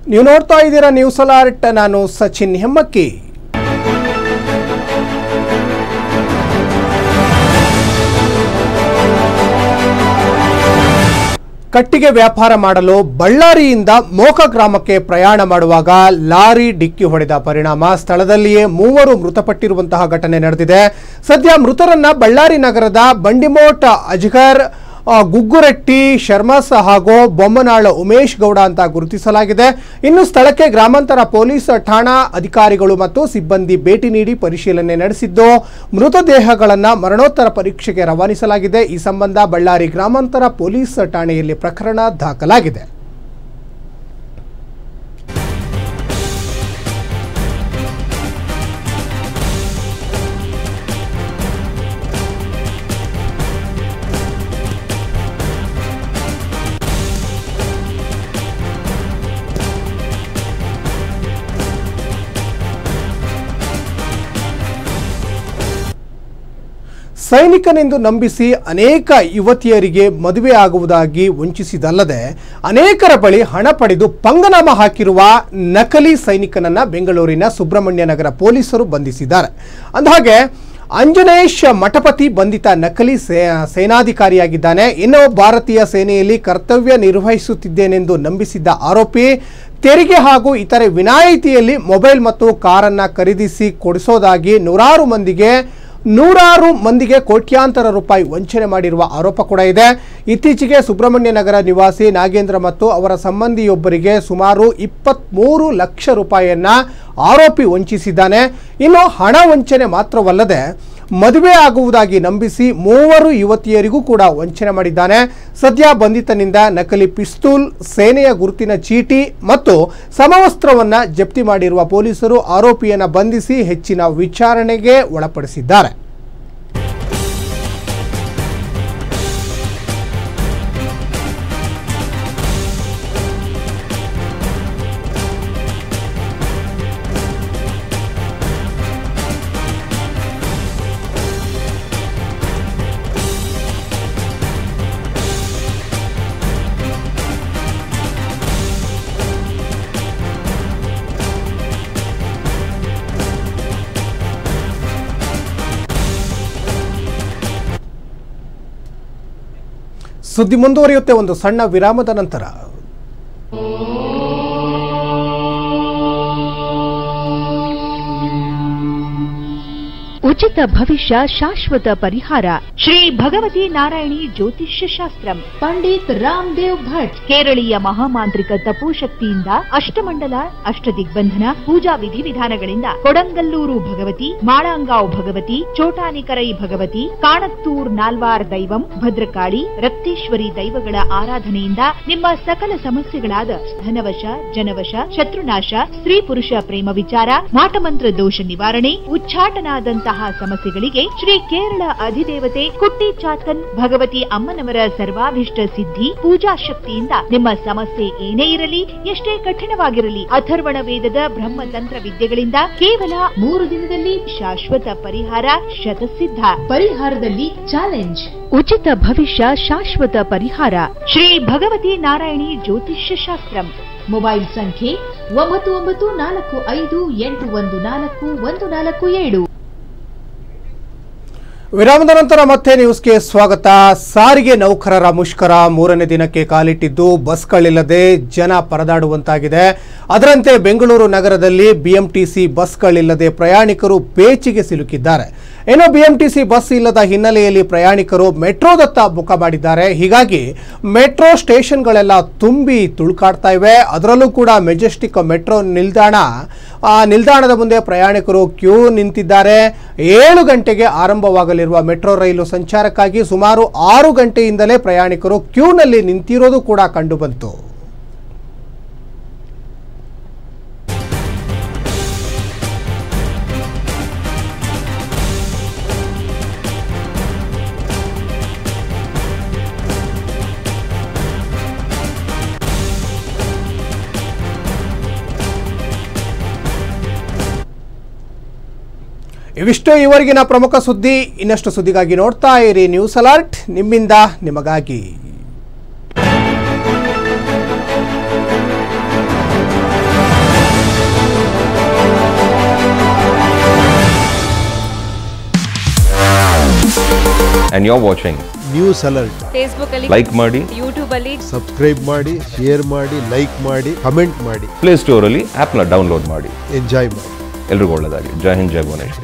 ನೀವು ನೋಡ್ತಾ ಇದ್ದೀರಾ ನ್ಯೂಸ್ ಅಲರ್ಟ್ ನಾನು ಸಚಿನ್ ಹೆಮ್ಮಕ್ಕಿ ಕಟ್ಟಿಗೆ ವ್ಯಾಪಾರ ಮಾಡಲು ಬಳ್ಳಾರಿಯಿಂದ ಮೋಕ ಗ್ರಾಮಕ್ಕೆ ಪ್ರಯಾಣ ಮಾಡುವಾಗ ಲಾರಿ ಡಿಕ್ಕಿ ಹೊಡೆದ ಪರಿಣಾಮ ಸ್ಥಳದಲ್ಲಿಯೇ ಮೂವರು ಮೃತಪಟ್ಟಿರುವಂತಹ ಘಟನೆ ನಡೆದಿದೆ ಸದ್ಯ ಮೃತರನ್ನ ಬಳ್ಳಾರಿ ನಗರದ ಬಂಡಿಮೋಟ ಅಜ್ಗರ್ ಆ, ಗುಗ್ಗುರಟ್ಟಿ ಶರ್ಮಸ್ ಹಾಗೂ ಬೊಮ್ಮನಾಳ ಉಮೇಶ್ ಗೌಡ ಅಂತ ಗುರುತಿಸಲಾಗಿದೆ ಇನ್ನು ಸ್ಥಳಕ್ಕೆ ಗ್ರಾಮಾಂತರ ಪೊಲೀಸ್ ಠಾಣಾ ಅಧಿಕಾರಿಗಳು ಮತ್ತು ಸಿಬ್ಬಂದಿ ಭೇಟಿ ನೀಡಿ ಪರಿಶೀಲನೆ ನಡೆಸಿದ್ದು ಮೃತದೇಹಗಳನ್ನು ಮರಣೋತ್ತರ ಪರೀಕ್ಷೆಗೆ ರವಾನಿಸಲಾಗಿದೆ ಈ ಸಂಬಂಧ ಬಳ್ಳಾರಿ ಗ್ರಾಮಾಂತರ ಪೊಲೀಸ್ ಠಾಣೆಯಲ್ಲಿ ಪ್ರಕರಣ ದಾಖಲಾಗಿದೆ ಸೈನಿಕನೆಂದು ನಂಬಿಸಿ ಅನೇಕ ಯುವತಿಯರಿಗೆ ಮದುವೆ ಆಗುವುದಾಗಿ ವಂಚಿಸಿದಲ್ಲದೆ ಅನೇಕರ ಬಳಿ ಹಣ ಪಡೆದು ಪಂಗನಾಮ ಹಾಕಿರುವ ನಕಲಿ ಸೈನಿಕನನ್ನ ಬೆಂಗಳೂರಿನ ಸುಬ್ರಹ್ಮಣ್ಯ ನಗರ ಪೊಲೀಸರು ಬಂಧಿಸಿದ್ದಾರೆ ಅಂದಹಾಗೆ ಅಂಜನೇಶ್ ಮಠಪತಿ ಬಂಧಿತ ನಕಲಿ ಸೇ- ಸೇನಾಧಿಕಾರಿಯಾಗಿದ್ದಾನೆ ಇನ್ನು ಭಾರತೀಯ ಸೇನೆಯಲ್ಲಿ ಕರ್ತವ್ಯ ನಿರ್ವಹಿಸುತ್ತಿದ್ದೇನೆಂದು ನಂಬಿಸಿದ್ದ ಆರೋಪಿ ತೆರಿಗೆ ಹಾಗೂ ಇತರೆ ವಿನಾಯಿತಿಯಲ್ಲಿ ಮೊಬೈಲ್ ಮತ್ತು ಕಾರನ್ನ ಖರೀದಿಸಿ ಕೊಡಿಸೋದಾಗಿ ನೂರಾರು ಮಂದಿಗೆ ನೂರಾರು ಮಂದಿಗೆ ಕೋಟ್ಯಾಂತರ ರೂಪಾಯಿ ವಂಚನೆ ಮಾಡಿರುವ ಆರೋಪ ಕೂಡ ಇದೆ ಇತ್ತೀಚೆಗೆ ಸುಬ್ರಹ್ಮಣ್ಯ ನಗರ ನಿವಾಸಿ ನಾಗೇಂದ್ರ ಮತ್ತು ಅವರ ಸಂಬಂಧಿಯೊಬ್ಬರಿಗೆ ಸುಮಾರು ಇಪ್ಪತ್ತ್ಮೂರು ಲಕ್ಷ ರೂಪಾಯಿಯನ್ನ ಆರೋಪಿ ವಂಚಿಸಿದ್ದಾನೆ ಇನ್ನು ಹಣ ವಂಚನೆ ಮಾತ್ರವಲ್ಲದೆ ಮದುವೆ ಆಗುವುದಾಗಿ ನಂಬಿಸಿ ಮೂವರು ಯುವತಿಯರಿಗೂ ಕೂಡ ವಂಚನೆ ಮಾಡಿದ್ದಾನೆ ಸದ್ಯ ಬಂಧಿತನಿಂದ ನಕಲಿ ಪಿಸ್ತೂಲ್ ಸೇನೆಯ ಗುರುತಿನ ಚೀಟಿ ಮತ್ತು ಸಮವಸ್ತ್ರವನ್ನ ಜಪ್ತಿ ಮಾಡಿರುವ ಪೊಲೀಸರು ಆರೋಪಿಯನ್ನ ಬಂಧಿಸಿ ಹೆಚ್ಚಿನ ವಿಚಾರಣೆಗೆ ಒಳಪಡಿಸಿದ್ದಾರೆ ಸುದ್ದಿ ಮುಂದುವರಿಯುತ್ತೆ ಒಂದು ಸಣ್ಣ ವಿರಾಮದ ನಂತರ ಉಚಿತ ಭವಿಷ್ಯ ಶಾಶ್ವತ ಪರಿಹಾರ ಶ್ರೀ ಭಗವತಿ ನಾರಾಯಣಿ ಜ್ಯೋತಿಷ್ಯ ಶಾಸ್ತ್ರಂ ಪಂಡಿತ್ ರಾಮದೇವ್ ಭಟ್ ಕೇರಳೀಯ ಮಹಾಮಾಂತ್ರಿಕ ತಪೋಶಕ್ತಿಯಿಂದ ಅಷ್ಟಮಂಡಲ ಅಷ್ಟದಿಗ್ಬಂಧನ ಪೂಜಾ ವಿಧಿವಿಧಾನಗಳಿಂದ ಕೊಡಂಗಲ್ಲೂರು ಭಗವತಿ ಮಾಳಂಗಾವ್ ಭಗವತಿ ಚೋಟಾನಿಕರೈ ಭಗವತಿ ಕಾಣತ್ತೂರ್ ನಾಲ್ವಾರ್ ದೈವಂ ಭದ್ರಕಾಳಿ ರಕ್ತೇಶ್ವರಿ ದೈವಗಳ ಆರಾಧನೆಯಿಂದ ನಿಮ್ಮ ಸಕಲ ಸಮಸ್ಯೆಗಳಾದ ಧನವಶ ಜನವಶ ಶತ್ರುನಾಶ ಸ್ತ್ರೀ ಪುರುಷ ಪ್ರೇಮ ವಿಚಾರ ಮಾಟಮಂತ್ರ ದೋಷ ನಿವಾರಣೆ ಉಚ್ಚಾಟನಾದಂತಹ ಸಮಸ್ಯೆಗಳಿಗೆ ಶ್ರೀ ಕೇರಳ ಅಧಿದೇವತೆ ಕುಟ್ಟಿ ಚಾತನ್ ಭಗವತಿ ಅಮ್ಮನವರ ಸರ್ವಾಭಿಷ್ಟ ಸಿದ್ಧಿ ಪೂಜಾ ಶಕ್ತಿಯಿಂದ ನಿಮ್ಮ ಸಮಸ್ಯೆ ಏನೇ ಇರಲಿ ಎಷ್ಟೇ ಕಠಿಣವಾಗಿರಲಿ ಅಥರ್ವಣ ವೇದದ ಬ್ರಹ್ಮತಂತ್ರ ವಿದ್ಯೆಗಳಿಂದ ಕೇವಲ ಮೂರು ದಿನದಲ್ಲಿ ಶಾಶ್ವತ ಪರಿಹಾರ ಶತಸಿದ್ಧ ಪರಿಹಾರದಲ್ಲಿ ಚಾಲೆಂಜ್ ಉಚಿತ ಭವಿಷ್ಯ ಶಾಶ್ವತ ಪರಿಹಾರ ಶ್ರೀ ಭಗವತಿ ನಾರಾಯಣಿ ಜ್ಯೋತಿಷ್ಯ ಶಾಸ್ತ್ರಂ ಮೊಬೈಲ್ ಸಂಖ್ಯೆ ಒಂಬತ್ತು ಒಂಬತ್ತು ನಾಲ್ಕು ಐದು ಎಂಟು ಒಂದು ನಾಲ್ಕು ಒಂದು ನಾಲ್ಕು ಏಳು ವಿರಾಮದ ನಂತರ ಮತ್ತೆ ನ್ಯೂಸ್ಗೆ ಸ್ವಾಗತ ಸಾರಿಗೆ ನೌಕರರ ಮುಷ್ಕರ ಮೂರನೇ ದಿನಕ್ಕೆ ಕಾಲಿಟ್ಟಿದ್ದು ಬಸ್ಗಳಿಲ್ಲದೆ ಜನ ಪರದಾಡುವಂತಾಗಿದೆ ಅದರಂತೆ ಬೆಂಗಳೂರು ನಗರದಲ್ಲಿ ಬಿಎಂಟಿಸಿ ಬಸ್ಗಳಿಲ್ಲದೆ ಪ್ರಯಾಣಿಕರು ಪೇಚಿಗೆ ಸಿಲುಕಿದ್ದಾರೆ ಇನ್ನು ಬಿಎಂಟಿಸಿ ಬಸ್ ಇಲ್ಲದ ಹಿನ್ನೆಲೆಯಲ್ಲಿ ಪ್ರಯಾಣಿಕರು ಮೆಟ್ರೋದತ್ತ ಮುಖ ಮಾಡಿದ್ದಾರೆ ಹೀಗಾಗಿ ಮೆಟ್ರೋ ಸ್ಟೇಷನ್ಗಳೆಲ್ಲ ತುಂಬಿ ತುಳುಕಾಡ್ತಾ ಇವೆ ಅದರಲ್ಲೂ ಕೂಡ ಮೆಜೆಸ್ಟಿಕ್ ಮೆಟ್ರೋ ನಿಲ್ದಾಣ ಆ ನಿಲ್ದಾಣದ ಮುಂದೆ ಪ್ರಯಾಣಿಕರು ಕ್ಯೂ ನಿಂತಿದ್ದಾರೆ ಏಳು ಗಂಟೆಗೆ ಆರಂಭವಾಗಲಿರುವ ಮೆಟ್ರೋ ರೈಲು ಸಂಚಾರಕ್ಕಾಗಿ ಸುಮಾರು ಆರು ಗಂಟೆಯಿಂದಲೇ ಪ್ರಯಾಣಿಕರು ಕ್ಯೂನಲ್ಲಿ ನಿಂತಿರೋದು ಕೂಡ ಕಂಡುಬಂತು ಇವಿಷ್ಟು ಇವರೆಗಿನ ಪ್ರಮುಖ ಸುದ್ದಿ ಇನ್ನಷ್ಟು ಸುದ್ದಿಗಾಗಿ ನೋಡ್ತಾ ಇರಿ ನ್ಯೂಸ್ ಅಲರ್ಟ್ ನಿಮ್ಮಿಂದ ನಿಮಗಾಗಿ and you are watching news alert Facebook ಅಲ್ಲಿ ಲೈಕ್ ಮಾಡಿ ಯೂಟ್ಯೂಬ್ ಅಲ್ಲಿ ಸಬ್ಸ್ಕ್ರೈಬ್ ಮಾಡಿ ಶೇರ್ ಮಾಡಿ ಲೈಕ್ ಮಾಡಿ ಕಮೆಂಟ್ ಮಾಡಿ ಪ್ಲೇಸ್ಟೋರಲ್ಲಿ ಆ್ಯಪ್ನ ಡೌನ್ಲೋಡ್ ಮಾಡಿ ಎಂಜಾಯ್ ಮಾಡಿ ಎಲ್ರಿಗೂ ಒಳ್ಳೆಯದಾಗಲಿ ಜೈ ಹಿಂದ್ ಜೈ ಭುವನೇಶ್ವರಿ